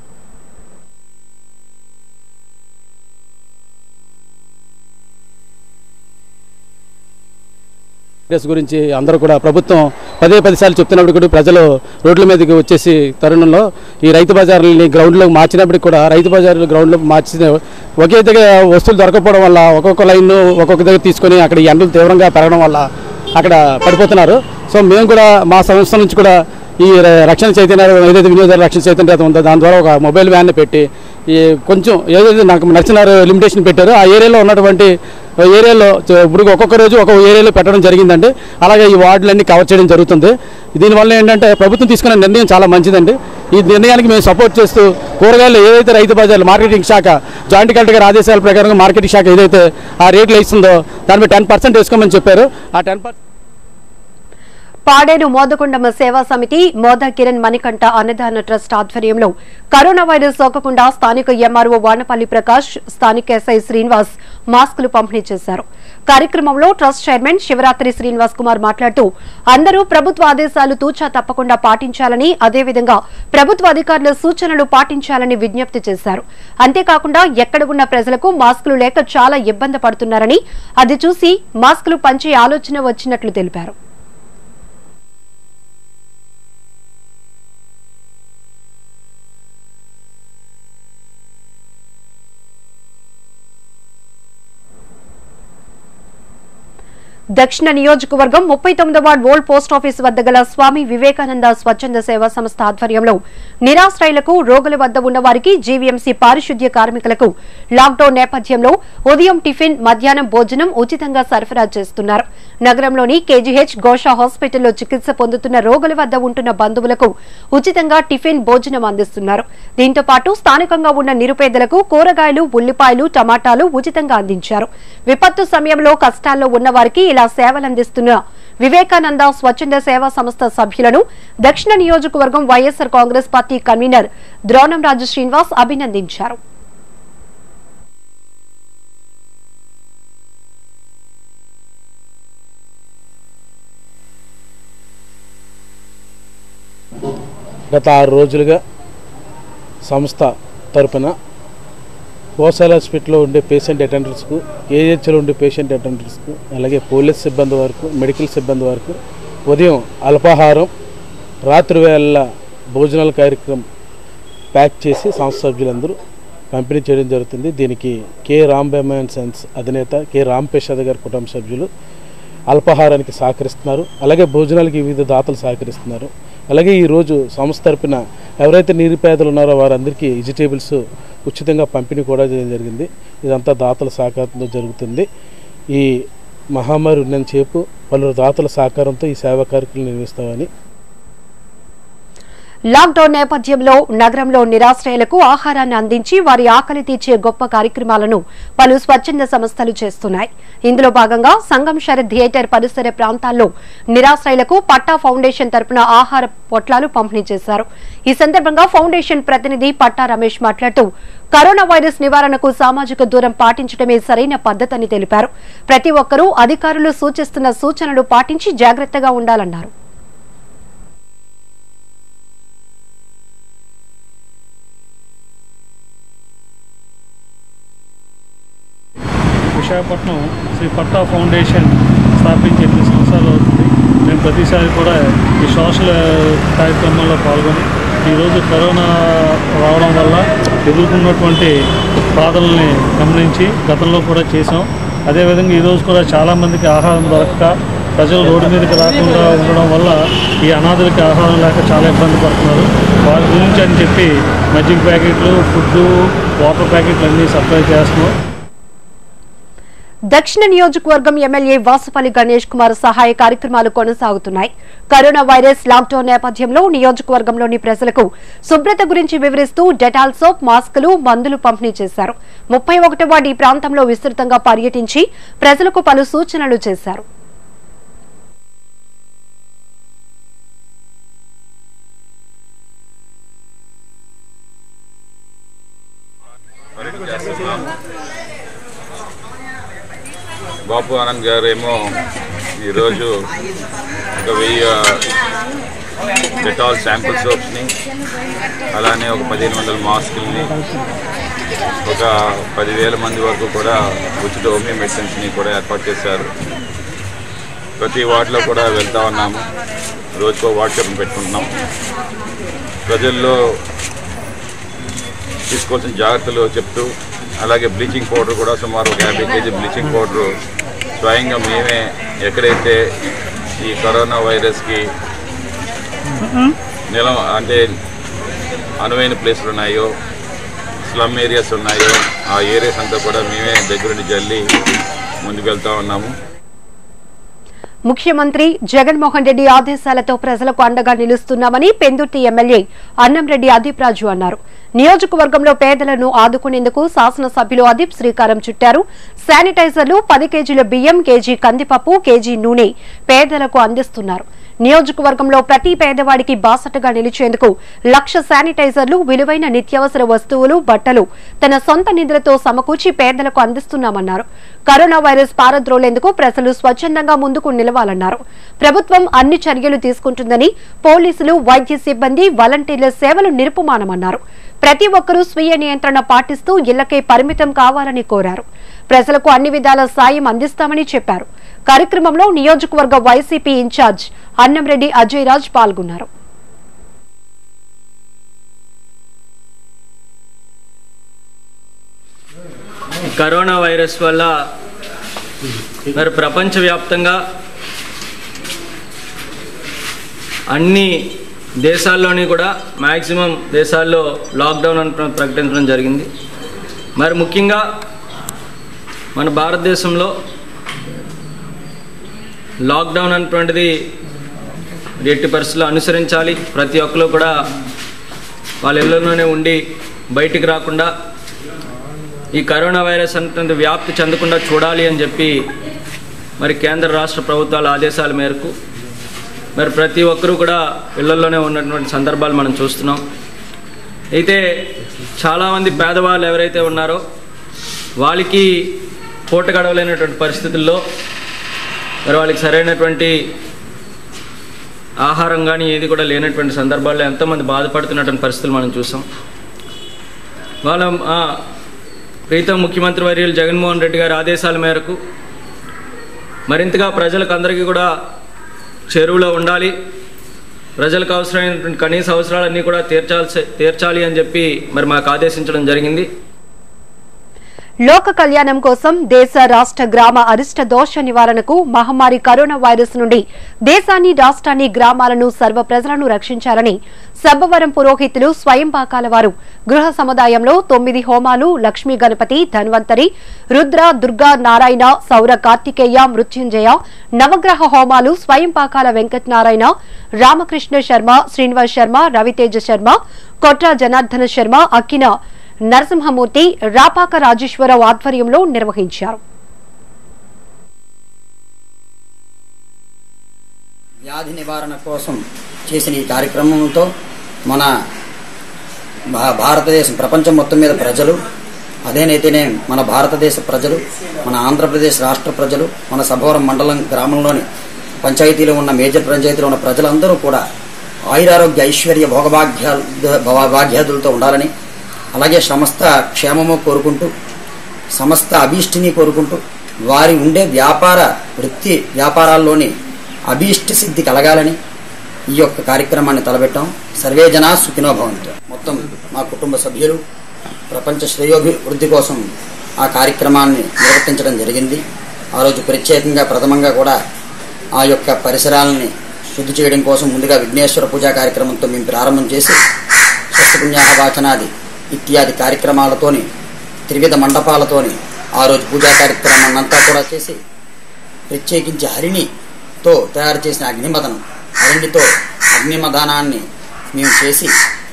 వైరస్ గురించి అందరూ కూడా ప్రభుత్వం పదే పదిసార్లు చెప్తున్నప్పుడు కూడా ప్రజలు రోడ్ల మీదకి వచ్చేసి తరుణంలో ఈ రైతు బజార్లని గ్రౌండ్లో మార్చినప్పటికి కూడా రైతు బజార్లు గ్రౌండ్లో మార్చిన ఒకే దగ్గర వస్తువులు దొరకపోవడం వల్ల ఒక్కొక్క లైన్ ఒక్కొక్క దగ్గర తీసుకొని అక్కడ ఈ ఎండలు తీవ్రంగా పెరగడం వల్ల అక్కడ పడిపోతున్నారు సో మేము కూడా మా సంస్థ నుంచి కూడా ఈ ర- రక్షణ చైతన్య ఏదైతే వినియోగదారుల రక్షణ చైతన్య రథం ఉందో దాని ద్వారా ఒక మొబైల్ వ్యాన్ పెట్టి ఈ కొంచెం ఏదైతే నాకు నచ్చిన లిమిటేషన్ పెట్టారో ఆ ఏరియాలో ఉన్నటువంటి ఏరియాలో చ- ఇప్పుడు ఒక్కొక్క రోజు ఒక్కొక్క ఏరియాలో పెట్టడం జరిగిందండి అలాగే ఈ వార్డులన్నీ కవర్ చేయడం జరుగుతుంది దీనివల్ల ఏంటంటే ప్రభుత్వం తీసుకున్న నిర్ణయం చాలా మంచిదండి ఈ నిర్ణయానికి మేము సపోర్ట్ చేస్తూ కూరగాయలు ఏదైతే రైతు బజార్లు మార్కెటింగ్ శాఖ జాయింట్ కలెక్టర్ గారి ఆదేశాల ప్రకారం మార్కెటింగ్ శాఖ ఏదైతే ఆ రేట్లు ఇస్తుందో దాని మీద టెన్ పర్సెంట్ వేసుకోమని చెప్పారు ఆ టెన్ పర్సెంట్ పాడేరు మోదకొండమ్మ సేవా సమితి మోద కిరణ్ మణికంఠ అన్నదాన ట్రస్ట్ ఆధ్వర్యంలో కరోనా వైరస్ సోకకుండా స్థానిక ఎంఆర్ఓ వానపల్లి ప్రకాష్ స్థానిక ఎస్ఐ శ్రీనివాస్ మాస్కులు పంపిణీ చేశారు కార్యక్రమంలో ట్రస్ట్ చైర్మన్ శివరాత్రి శ్రీనివాస్ కుమార్ మాట్లాడుతూ అందరూ ప్రభుత్వ ఆదేశాలు తూచా తప్పకుండా పాటించాలని అదేవిధంగా ప్రభుత్వ అధికారుల సూచనలు పాటించాలని విజ్ఞప్తి చేశారు అంతేకాకుండా ఎక్కడ ఉన్న ప్రజలకు మాస్కులు లేక చాలా ఇబ్బంది పడుతున్నారని అది చూసి మాస్కులు పంచే ఆలోచన వచ్చినట్లు తెలిపారు దక్షిణ నియోజకవర్గం ముప్పై తొమ్మిదో వార్డ్ ఓల్డ్ పోస్ట్ ఆఫీస్ వద్ద గల స్వామి వివేకానంద స్వచ్ఛంద సేవా సంస్థ ఆధ్వర్యంలో నిరాశ్రయులకు రోగుల వద్ద ఉన్న వారికి జీవీఎంసీ పారిశుద్ధ్య కార్మికులకు లాక్డౌన్ నేపథ్యంలో ఉదయం టిఫిన్ మధ్యాహ్నం భోజనం ఉచితంగా సరఫరా చేస్తున్నారు నగరంలోని కేజీహెచ్ గోషా హాస్పిటల్లో చికిత్స పొందుతున్న రోగుల వద్ద ఉంటున్న బంధువులకు ఉచితంగా టిఫిన్ భోజనం అందిస్తున్నారు దీంతో పాటు స్థానికంగా ఉన్న నిరుపేదలకు కూరగాయలు ఉల్లిపాయలు టమాటాలు ఉచితంగా అందించారు విపత్తు సమయంలో కష్టాల్లో ఉన్న వారికి ఇలా సేవలందిస్తున్న వివేకానంద స్వచ్ఛంద సేవా సంస్థ సభ్యులను దక్షిణ నియోజకవర్గం వైఎస్సార్ కాంగ్రెస్ పార్టీ కన్వీనర్ ద్రోణం రాజు శ్రీనివాస్ అభినందించారు గత ఆరు రోజులుగా సంస్థ తరపున గోశాల హాస్పిటల్లో ఉండే పేషెంట్ అటెండర్స్కు ఏహెచ్లో ఉండే పేషెంట్ అటెండర్స్కు అలాగే పోలీస్ సిబ్బంది వరకు మెడికల్ సిబ్బంది వరకు ఉదయం అల్పాహారం రాత్రి వేళ భోజనాల కార్యక్రమం ప్యాక్ చేసి సంస్థ సభ్యులందరూ పంపిణీ చేయడం జరుగుతుంది దీనికి కె రాంబేమ అండ్ సన్స్ అధినేత కె రాంప్రసాద్ గారి కుటుంబ సభ్యులు అల్పాహారానికి సహకరిస్తున్నారు అలాగే భోజనాలకి వివిధ దాతలు సహకరిస్తున్నారు అలాగే ఈరోజు సంస్థ తరపున ఎవరైతే నిరుపేదలు ఉన్నారో వారందరికీ వెజిటేబుల్స్ ఉచితంగా పంపిణీ కూడా చేయడం జరిగింది ఇదంతా దాతల సహకారంతో జరుగుతుంది ఈ మహమ్మారి ఉన్నంతసేపు పలువురు దాతల సహకారంతో ఈ సేవా కార్యక్రమం నిర్వహిస్తామని లాక్డౌన్ నేపథ్యంలో నగరంలో నిరాశ్రయులకు ఆహారాన్ని అందించి వారి ఆకలి తీర్చే గొప్ప కార్యక్రమాలను పలు స్వచ్ఛంద సంస్థలు చేస్తున్నాయి ఇందులో భాగంగా సంగం శరత్ థియేటర్ పరిసర ప్రాంతాల్లో నిరాశ్రయులకు పట్టా ఫౌండేషన్ తరపున ఆహార పొట్లాలు పంపిణీ చేశారు ఈ సందర్భంగా ఫౌండేషన్ ప్రతినిధి పట్టా రమేష్ మాట్లాడుతూ కరోనా వైరస్ నివారణకు సామాజిక దూరం పాటించడమే సరైన పద్ధతని తెలిపారు ప్రతి ఒక్కరూ అధికారులు సూచిస్తున్న సూచనలు పాటించి జాగ్రత్తగా ఉండాలన్నారు విశాఖపట్నం శ్రీ పట్టా ఫౌండేషన్ స్థాపించి ఎనిమిది సంవత్సరాలు అవుతుంది మేము ప్రతిసారి కూడా ఈ సోషల్ కార్యక్రమంలో పాల్గొని ఈరోజు కరోనా రావడం వల్ల ఎదుర్కొన్నటువంటి బాధల్ని గమనించి గతంలో కూడా చేసాం అదేవిధంగా ఈరోజు కూడా చాలామందికి ఆహారం దొరక్క ప్రజలు రోడ్డు మీదకి రాకుండా ఉండడం వల్ల ఈ అనాథులకి ఆహారం లేక చాలా ఇబ్బంది పడుతున్నారు వారి గురించి అని చెప్పి మజ్జిగ ప్యాకెట్లు ఫుడ్ వాటర్ ప్యాకెట్లు అన్నీ సప్లై చేస్తున్నాం దక్షిణ నియోజకవర్గం ఎమ్మెల్యే వాసుపల్లి గణేష్ కుమార్ సహాయ కార్యక్రమాలు కొనసాగుతున్నాయి కరోనా వైరస్ లాక్డౌన్ నేపథ్యంలో నియోజకవర్గంలోని ప్రజలకు శుభ్రత గురించి వివరిస్తూ డెటాల్ సోప్ మాస్కులు మందులు పంపిణీ చేశారు ముప్పై ఒకటో వార్డు ఈ ప్రాంతంలో విస్తృతంగా పర్యటించి ప్రజలకు పలు సూచనలు చేశారు బాపు ఆనంద్ గారు ఏమో ఈరోజు ఒక వెయ్యి డెటాల్ శాంపుల్ సోప్స్ని అలానే ఒక పదిహేను వందల మాస్కుల్ని ఒక పదివేల మంది వరకు కూడా ఉచిత హోమియో మెడిసిన్స్ని కూడా ఏర్పాటు చేశారు ప్రతి వార్డులో కూడా వెళ్తా ఉన్నాము రోజుకో వాట్సాప్ పెట్టుకుంటున్నాం ప్రజల్లో తీసుకోవాల్సిన జాగ్రత్తలు చెప్తూ అలాగే బ్లీచింగ్ పౌడర్ కూడా సుమారు ఒక యాభై కేజీ బ్లీచింగ్ పౌడర్ స్వయంగా మేమే ఎక్కడైతే ఈ కరోనా వైరస్కి నిల అంటే అనువైన ప్లేసులు ఉన్నాయో స్లమ్ ఏరియాస్ ఉన్నాయో ఆ ఏరియాస్ అంతా కూడా మేమే దగ్గరుండి జల్లి ముందుకెళ్తా ఉన్నాము ముఖ్యమంత్రి జగన్మోహన్ రెడ్డి ఆదేశాలతో ప్రజలకు అండగా నిలుస్తున్నామని పెందుర్తి ఎమ్మెల్యే అన్నంరెడ్డి అదీప్ రాజు అన్నారు నియోజకవర్గంలో పేదలను ఆదుకునేందుకు శాసనసభ్యులు అదీప్ శ్రీకారం చుట్టారు శానిటైజర్లు పది కేజీల బియ్యం కేజీ కందిపప్పు కేజీ నూనె పేదలకు అందిస్తున్నారు నియోజకవర్గంలో ప్రతి పేదవాడికి బాసటగా నిలిచేందుకు లక్ష శానిటైజర్లు విలువైన నిత్యావసర వస్తువులు బట్టలు తన సొంత నిధులతో సమకూర్చి పేదలకు అందిస్తున్నామన్నారు కరోనా వైరస్ పారద్రోలేందుకు ప్రజలు స్వచ్ఛందంగా ముందుకు నిలవాలన్నారు ప్రభుత్వం అన్ని చర్యలు తీసుకుంటుందని పోలీసులు వైద్య సిబ్బంది వాలంటీర్ల సేవలు నిరుపమానమన్నారు ప్రతి ఒక్కరూ స్వీయ నియంత్రణ పాటిస్తూ ఇళ్లకే పరిమితం కావాలని కోరారు ప్రజలకు అన్ని విధాల సాయం అందిస్తామని చెప్పారు కార్యక్రమంలో నియోజకవర్గ వైసీపీ ఇన్ఛార్జ్ అన్నంరెడ్డి అజయ్ రాజ్ పాల్గొన్నారు కరోనా వైరస్ వల్ల మరి ప్రపంచవ్యాప్తంగా అన్ని దేశాల్లోని కూడా మ్యాక్సిమం దేశాల్లో లాక్డౌన్ అని ప్ర- ప్రకటించడం జరిగింది మరి ముఖ్యంగా మన భారతదేశంలో లాక్డౌన్ అనేటువంటిది ఎట్టి పరిస్థితుల్లో అనుసరించాలి ప్రతి ఒక్కరు కూడా వాళ్ళ ఇళ్ళలోనే ఉండి బయటికి రాకుండా ఈ కరోనా వైరస్ అనేటువంటి వ్యాప్తి చెందకుండా చూడాలి అని చెప్పి మరి కేంద్ర రాష్ట్ర ప్రభుత్వాల ఆదేశాల మేరకు మరి ప్రతి ఒక్కరూ కూడా ఇళ్లలోనే ఉన్నటువంటి సందర్భాలు మనం చూస్తున్నాం అయితే చాలామంది పేదవాళ్ళు ఎవరైతే ఉన్నారో వాళ్ళకి పూట గడవలేనటువంటి పరిస్థితుల్లో మరి వాళ్ళకి సరైనటువంటి ఆహారం కానీ ఏది కూడా లేనటువంటి సందర్భాల్లో ఎంతోమంది బాధపడుతున్నటువంటి పరిస్థితులు మనం చూసాం వాళ్ళ ఆ, ప్రీతం ముఖ్యమంత్రి వర్యులు జగన్మోహన్ రెడ్డి గారి ఆదేశాల మేరకు మరింతగా ప్రజలకు అందరికీ కూడా చెరువులో ఉండాలి ప్రజలకు అవసరమైనటువంటి కనీస అవసరాలన్నీ కూడా తీర్చాల్సి తీర్చాలి అని చెప్పి మరి మాకు ఆదేశించడం జరిగింది లోక కళ్యాణం కోసం దేశ రాష్ట్ర గ్రామ అరిష్ట దోష నివారణకు మహమ్మారి కరోనా వైరస్ నుండి దేశాన్ని రాష్ట్రాన్ని గ్రామాలను సర్వ ప్రజలను రక్షించాలని సబ్బవరం పురోహితులు స్వయం పాకాల వారు గృహ సముదాయంలో తొమ్మిది హోమాలు లక్ష్మీ గణపతి ధన్వంతరి రుద్ర దుర్గా నారాయణ సౌర కార్తికేయ మృత్యుంజయ నవగ్రహ హోమాలు స్వయం పాకాల వెంకట నారాయణ రామకృష్ణ శర్మ శ్రీనివాస్ శర్మ రవితేజ శర్మ కొట్ర జనార్దన శర్మ అక్కిన నరసింహమూర్తి రాపాక రాజేశ్వరరావు ఆధ్వర్యంలో నిర్వహించారు వ్యాధి నివారణ కోసం చేసిన ఈ కార్యక్రమంతో మన భా- భారతదేశం ప్రపంచం మొత్తం మీద ప్రజలు అదేనైతేనే మన భారతదేశ ప్రజలు మన ఆంధ్రప్రదేశ్ రాష్ట్ర ప్రజలు మన సభవరం మండలం గ్రామంలోని పంచాయతీలో ఉన్న మేజర్ పంచాయతీలో ఉన్న ప్రజలందరూ కూడా ఆయురారోగ్య ఐశ్వర్య భోగభాగ్యాలు భాగ్యాదులతో ఉండాలని అలాగే సమస్త క్షేమము కోరుకుంటూ సమస్త అభీష్టిని కోరుకుంటూ వారి ఉండే వ్యాపార వృత్తి వ్యాపారాల్లోని అభీష్ట సిద్ధి కలగాలని ఈ యొక్క కార్యక్రమాన్ని తలపెట్టాం సర్వే జనా సుఖినో భవంతు మొత్తం మా కుటుంబ సభ్యులు ప్రపంచ శ్రేయోభివృద్ధి కోసం ఆ కార్యక్రమాన్ని నిర్వర్తించడం జరిగింది ఆ రోజు ప్రత్యేకంగా ప్రథమంగా కూడా ఆ యొక్క పరిసరాలని శుద్ధి చేయడం కోసం ముందుగా విఘ్నేశ్వర పూజా కార్యక్రమంతో మేము ప్రారంభం చేసి స్వస్తిపుణ్యాహ వాచనాది ఇత్యాది కార్యక్రమాలతోని త్రివిధ మండపాలతోని ఆ రోజు పూజా కార్యక్రమాన్ని అంతా కూడా చేసి ప్రత్యేకించి హరిణితో తయారు చేసిన అగ్నిమదనం హరిణితో అగ్నిమదానాన్ని మేము చేసి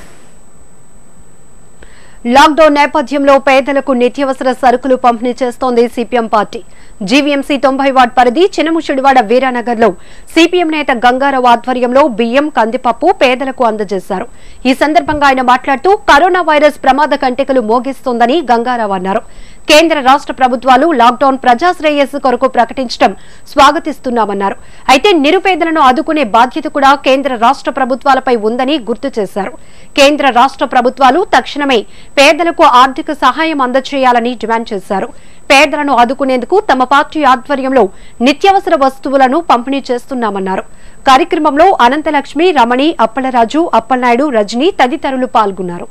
లాక్డౌన్ నేపథ్యంలో పేదలకు నిత్యావసర సరుకులు పంపిణీ చేస్తోంది సిపిఎం పార్టీ జీవీఎంసీ తొంభై వార్డ్ పరిధి చినముషిడివాడ వీరానగర్ లో సిపిఎం నేత గంగారావు ఆధ్వర్యంలో బియ్యం కందిపప్పు పేదలకు అందజేశారు ఈ సందర్భంగా ఆయన మాట్లాడుతూ కరోనా వైరస్ ప్రమాద కంటికలు మోగిస్తోందని గంగారావు అన్నారు కేంద్ర రాష్ట్ర ప్రభుత్వాలు లాక్డౌన్ ప్రజాశ్రేయస్సు కొరకు ప్రకటించడం స్వాగతిస్తున్నామన్నారు అయితే నిరుపేదలను ఆదుకునే బాధ్యత కూడా కేంద్ర రాష్ట్ర ప్రభుత్వాలపై ఉందని గుర్తు చేశారు కేంద్ర రాష్ట్ర ప్రభుత్వాలు తక్షణమే పేదలకు ఆర్థిక సహాయం అందజేయాలని డిమాండ్ చేశారు పేదలను ఆదుకునేందుకు తమ పార్టీ ఆధ్వర్యంలో నిత్యావసర వస్తువులను పంపిణీ చేస్తున్నామన్నారు కార్యక్రమంలో అనంతలక్ష్మి రమణి అప్పలరాజు అప్పలనాయుడు రజని తదితరులు పాల్గొన్నారు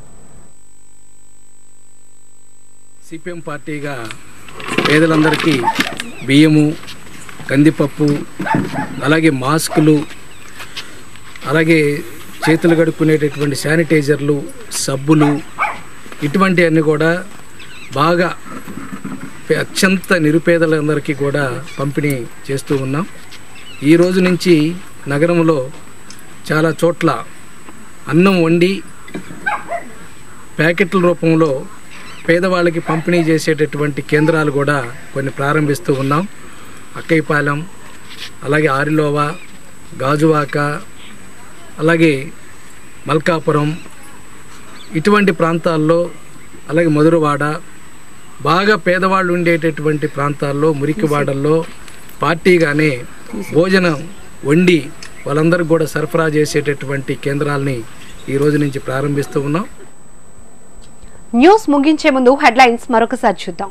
సిపిఎం పార్టీగా పేదలందరికీ బియ్యము కందిపప్పు అలాగే మాస్కులు అలాగే చేతులు కడుక్కునేటటువంటి శానిటైజర్లు సబ్బులు ఇటువంటివన్నీ కూడా బాగా పే- అత్యంత నిరుపేదలందరికీ కూడా పంపిణీ చేస్తూ ఉన్నాం ఈ రోజు నుంచి నగరంలో చాలా చోట్ల అన్నం వండి ప్యాకెట్ల రూపంలో పేదవాళ్ళకి పంపిణీ చేసేటటువంటి కేంద్రాలు కూడా కొన్ని ప్రారంభిస్తూ ఉన్నాం అక్కైపాలెం అలాగే ఆరిలోవా గాజువాక అలాగే మల్కాపురం ఇటువంటి ప్రాంతాల్లో అలాగే మధురవాడ బాగా పేదవాళ్ళు ఉండేటటువంటి ప్రాంతాల్లో మురికివాడల్లో పార్టీగానే భోజనం వండి వాళ్ళందరికీ కూడా సరఫరా చేసేటటువంటి కేంద్రాలని ఈ రోజు నుంచి ప్రారంభిస్తూ ఉన్నాం న్యూస్ ముగించే ముందు హెడ్లైన్స్ మరొకసారి చూద్దాం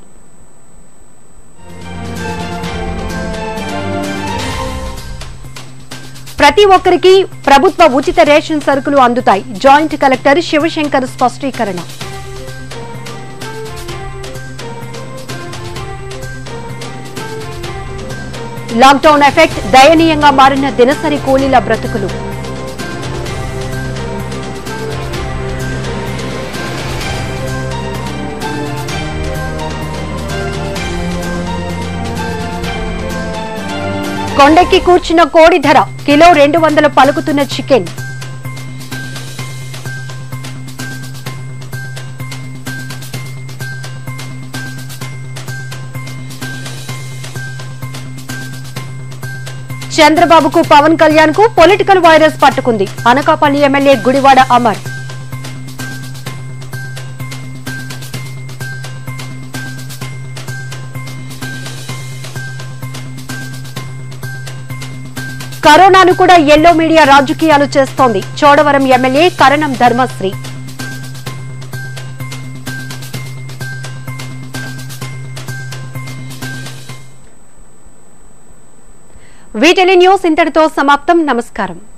ప్రతి ఒక్కరికి ప్రభుత్వ ఉచిత రేషన్ సరుకులు అందుతాయి జాయింట్ కలెక్టర్ శివశంకర్ స్పష్టీకరణ లాక్డౌన్ ఎఫెక్ట్ దయనీయంగా మారిన దినసరి కూలీల బ్రతుకులు కొండెక్కి కూర్చున్న కోడి ధర కిలో రెండు వందలు పలుకుతున్న చికెన్ చంద్రబాబుకు పవన్ కళ్యాణ్ కు పొలిటికల్ వైరస్ పట్టుకుంది అనకాపల్లి ఎమ్మెల్యే గుడివాడ అమర్ కరోనాను కూడా ఎల్లో మీడియా రాజకీయాలు చేస్తోంది చోడవరం ఎమ్మెల్యే కరణం ధర్మశ్రీ వీటిని న్యూస్ ఇంతటితో సమాప్తం నమస్కారం